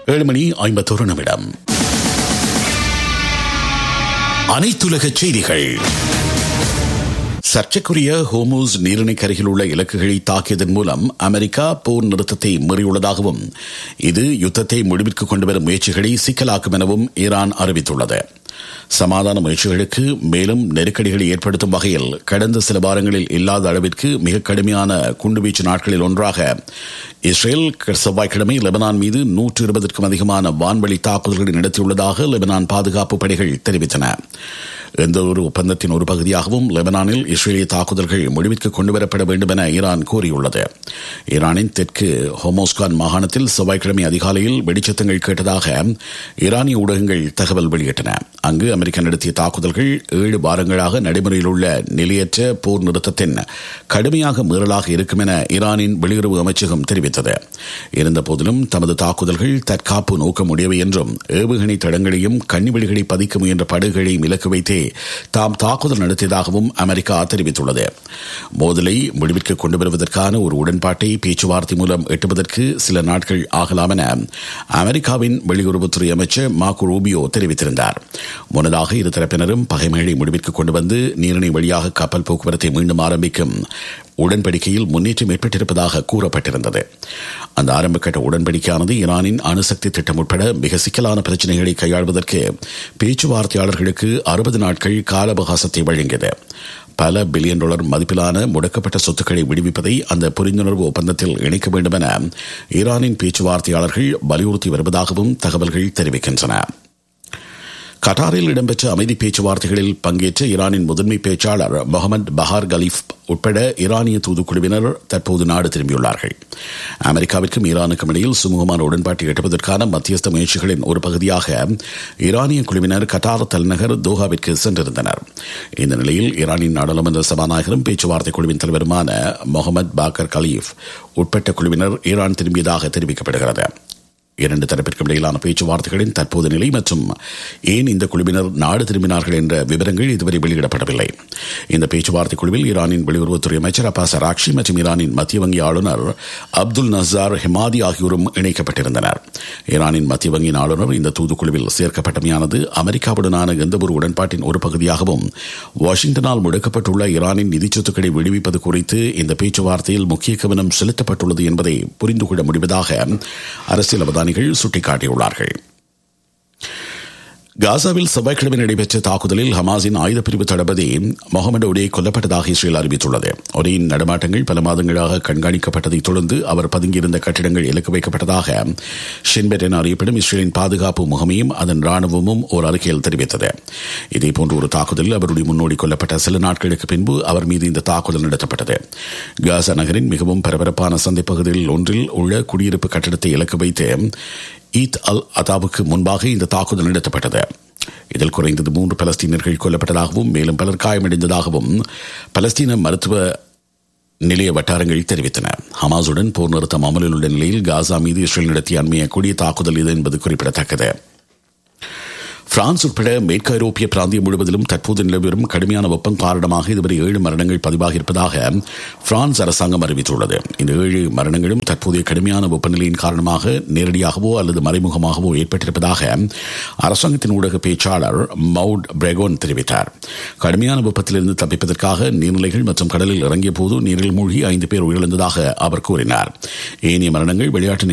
ஏழு மணி ஐம்பத்தொரு நிமிடம் அனைத்துலக செய்திகள் சர்ச்சைக்குரிய ஹோமூஸ் நீரிணைக்கு அருகில் உள்ள இலக்குகளை தாக்கியதன் மூலம் அமெரிக்கா போர் நிறுத்தத்தை மீறியுள்ளதாகவும் இது யுத்தத்தை முடிவிற்கு கொண்டுவரும் முயற்சிகளை சிக்கலாக்கும் எனவும் ஈரான் அறிவித்துள்ளது சமாதான முயற்சிகளுக்கு மேலும் நெருக்கடிகளை ஏற்படுத்தும் வகையில் கடந்த சில வாரங்களில் இல்லாத அளவிற்கு மிக கடுமையான குண்டுவீச்சு நாட்களில் ஒன்றாக இஸ்ரேல் செவ்வாய்க்கிழமை லெபனான் மீது நூற்று இருபதற்கும் அதிகமான வான்வழி தாக்குதல்களை நடத்தியுள்ளதாக லெபனான் பாதுகாப்பு படைகள் தெரிவித்தன எந்த ஒரு ஒப்பந்தத்தின் ஒரு பகுதியாகவும் லெபனானில் இஸ்ரேலிய தாக்குதல்கள் முடிவிற்கு கொண்டுவரப்பட வேண்டும் என ஈரான் கூறியுள்ளது ஈரானின் தெற்கு ஹோமோஸ்கான் மாகாணத்தில் செவ்வாய்க்கிழமை அதிகாலையில் வெடிச்சத்தங்கள் கேட்டதாக ஈரானிய ஊடகங்கள் தகவல் வெளியிட்டன அங்கு அமெரிக்கா நடத்திய தாக்குதல்கள் ஏழு வாரங்களாக நடைமுறையில் உள்ள நிலையற்ற போர் நிறுத்தத்தின் கடுமையாக மீறலாக இருக்கும் என ஈரானின் வெளியுறவு அமைச்சகம் தெரிவித்தது இருந்தபோதிலும் தமது தாக்குதல்கள் தற்காப்பு நோக்கமுடையவை என்றும் ஏவுகணை தடங்களையும் கண்ணிவெளிகளை பதிக்க முயன்ற படுகளையும் இலக்கு வைத்தே தாம் தாக்குதல் நடத்தியதாகவும் அமெரிக்கா தெரிவித்துள்ளது மோதலை முடிவிற்கு கொண்டு வருவதற்கான ஒரு உடன்பாட்டை பேச்சுவார்த்தை மூலம் எட்டுவதற்கு சில நாட்கள் ஆகலாம் என அமெரிக்காவின் வெளியுறவுத்துறை அமைச்சர் மார்கோ ரூபியோ தெரிவித்திருந்தார் முன்னதாக இருதரப்பினரும் பகைமைகளை முடிவிற்கு கொண்டு வந்து நீரிணை வழியாக கப்பல் போக்குவரத்தை மீண்டும் ஆரம்பிக்கும் உடன்படிக்கையில் முன்னேற்றம் ஏற்பட்டிருப்பதாக கூறப்பட்டிருந்தது அந்த ஆரம்பகட்ட உடன்படிக்கையானது ஈரானின் அணுசக்தி திட்டம் உட்பட மிக சிக்கலான பிரச்சினைகளை கையாள்வதற்கு பேச்சுவார்த்தையாளர்களுக்கு அறுபது நாட்கள் கால அவகாசத்தை வழங்கியது பல பில்லியன் டாலர் மதிப்பிலான முடக்கப்பட்ட சொத்துக்களை விடுவிப்பதை அந்த புரிந்துணர்வு ஒப்பந்தத்தில் இணைக்க வேண்டும் என ஈரானின் பேச்சுவார்த்தையாளர்கள் வலியுறுத்தி வருவதாகவும் தகவல்கள் தெரிவிக்கின்றன கட்டாரில் இடம்பெற்ற அமைதி பேச்சுவார்த்தைகளில் பங்கேற்ற ஈரானின் முதன்மை பேச்சாளர் முகமது பஹார் கலீஃப் உட்பட ஈரானிய தூதுக்குழுவினர் தற்போது நாடு திரும்பியுள்ளார்கள் அமெரிக்காவிற்கும் ஈரானுக்கும் இடையில் சுமூகமான உடன்பாட்டை எட்டுவதற்கான மத்தியஸ்த முயற்சிகளின் ஒரு பகுதியாக ஈரானிய குழுவினர் கட்டார் தலைநகர் தோஹாவிற்கு சென்றிருந்தனர் இந்த நிலையில் ஈரானின் நாடாளுமன்ற சபாநாயகரும் பேச்சுவார்த்தை குழுவின் தலைவருமான முகமது பாக்கர் கலீஃப் உட்பட்ட குழுவினர் ஈரான் திரும்பியதாக தெரிவிக்கப்படுகிறது இரண்டு தரப்பிற்கும் இடையிலான பேச்சுவார்த்தைகளின் தற்போது நிலை மற்றும் ஏன் இந்த குழுவினர் நாடு திரும்பினார்கள் என்ற விவரங்கள் இதுவரை வெளியிடப்படவில்லை இந்த பேச்சுவார்த்தை குழுவில் ஈரானின் வெளியுறவுத்துறை அமைச்சர் அப்பாஸ் அராக்ஷி மற்றும் ஈரானின் மத்திய வங்கி ஆளுநர் அப்துல் நசார் ஹிமாதி ஆகியோரும் இணைக்கப்பட்டிருந்தனர் ஈரானின் மத்திய வங்கியின் ஆளுநர் இந்த தூதுக்குழுவில் சேர்க்கப்பட்டமையானது அமெரிக்காவுடனான எந்தவொரு உடன்பாட்டின் ஒரு பகுதியாகவும் வாஷிங்டனால் முடக்கப்பட்டுள்ள ஈரானின் நிதி சொத்துக்களை விடுவிப்பது குறித்து இந்த பேச்சுவார்த்தையில் முக்கிய கவனம் செலுத்தப்பட்டுள்ளது என்பதை புரிந்து கொள்ள முடிவதாக அரசியல் அவதானிகள் சுட்டிக்காட்டியுள்ளார்கள் காசாவில் செவ்வாய்க்கிழமை நடைபெற்ற தாக்குதலில் ஹமாஸின் ஆயுதப்பிரிவு தளபதி முகமது ஒடே கொல்லப்பட்டதாக இஸ்ரேல் அறிவித்துள்ளது ஒரேயின் நடமாட்டங்கள் பல மாதங்களாக கண்காணிக்கப்பட்டதை தொடர்ந்து அவர் பதுங்கியிருந்த கட்டிடங்கள் இலக்கு வைக்கப்பட்டதாக ஷின்பெட் என அறியப்படும் இஸ்ரேலின் பாதுகாப்பு முகமையும் அதன் ராணுவமும் ஒரு அறிக்கையில் தெரிவித்தது இதேபோன்ற ஒரு தாக்குதலில் அவருடைய முன்னோடி கொல்லப்பட்ட சில நாட்களுக்கு பின்பு அவர் மீது இந்த தாக்குதல் நடத்தப்பட்டது காசா நகரின் மிகவும் பரபரப்பான சந்தைப்பகுதியில் ஒன்றில் உள்ள குடியிருப்பு கட்டிடத்தை இலக்கு வைத்து ஈத் அல் அதாவுக்கு முன்பாக இந்த தாக்குதல் நடத்தப்பட்டது இதில் குறைந்தது மூன்று பலஸ்தீனர்கள் கொல்லப்பட்டதாகவும் மேலும் பலர் காயமடைந்ததாகவும் பலஸ்தீன மருத்துவ நிலைய வட்டாரங்கள் தெரிவித்தன ஹமாஸுடன் போர் நிறுத்தம் அமலில் உள்ள நிலையில் காசா மீது இஸ்ரேல் நடத்திய அண்மைய கொடிய தாக்குதல் இது என்பது குறிப்பிடத்தக்கது பிரான்ஸ் உட்பட மேற்கு ஐரோப்பிய பிராந்தியம் முழுவதிலும் தற்போது நிலவரும் கடுமையான வெப்பம் காரணமாக இதுவரை ஏழு மரணங்கள் பதிவாகி இருப்பதாக பிரான்ஸ் அரசாங்கம் அறிவித்துள்ளது இந்த ஏழு மரணங்களும் தற்போதைய கடுமையான வெப்பநிலையின் காரணமாக நேரடியாகவோ அல்லது மறைமுகமாகவோ ஏற்பட்டிருப்பதாக அரசாங்கத்தின் ஊடக பேச்சாளர் மவுட் பிரெகோன் தெரிவித்தார் கடுமையான வெப்பத்திலிருந்து தப்பிப்பதற்காக நீர்நிலைகள் மற்றும் கடலில் இறங்கிய போது நீரில் மூழ்கி ஐந்து பேர் உயிரிழந்ததாக அவர் கூறினார் ஏனைய மரணங்கள் விளையாட்டு